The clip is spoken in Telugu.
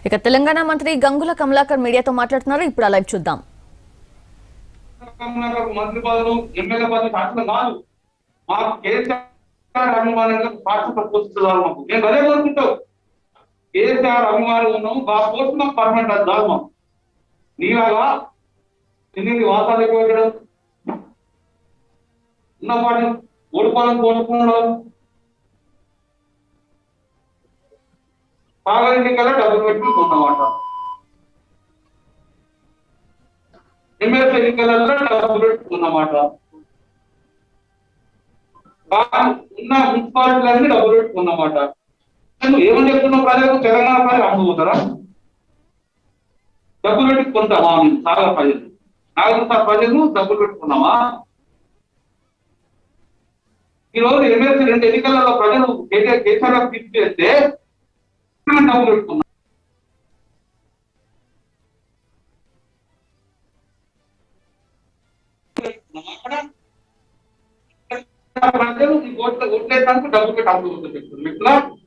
ఇక తెలంగాణ మంత్రి గంగుల కమలాకర్ మీడియాతో మాట్లాడుతున్నారు ఇప్పుడు ఆ లైవ్ చూద్దాం కమలాకర్ మంత్రి పదవులు ఎమ్మెల్యే పదవి శాశ్వతం కాదు మాకు కేసీఆర్ అభిమానంగా శాశ్వత పోషిస్తున్నారు మాకు నేను అదే కోరుకుంటావు కేసీఆర్ అభిమానులు ఉన్నాము ఆ పోస్ట్ మాకు పర్మనెంట్ అది కాదు మాకు నీలాగా ఎన్ని వాసాలు ఎక్కువ పెట్టడం ఉన్న వాటిని ఓడిపోవాలని కోరుకున్నాడు పాల ఎన్నికల్లో డబ్బులు పెట్టి కొన్నమాట ఎమ్మెల్సీ ఎన్నికలలో డబ్బులు పెట్టుకున్నమాట ఉన్న మున్సిపాలిటీలన్నీ డబ్బులు పెట్టుకున్నమాట నువ్వు ఏమని చెప్తున్నావు ప్రజలకు తెలంగాణ ప్రజలు అమ్ముతారా డబ్బులు పెట్టుకుంటామా మేము చాలా ప్రజలు నాగరిక ప్రజలు డబ్బులు పెట్టుకున్నామా ఈ రోజు ఎమ్మెల్సీ రెండు ఎన్నికలలో ప్రజలు కేసీఆర్ కేసీఆర్ తీర్పు చేస్తే డబ్బులు పెట్టుకున్నాం ప్రజలు ఈ ఓట్ల ఓట్లేదానికి డబ్బులు పెట్టి అమ్ముకుంటూ చెప్తున్నారు ఇట్లా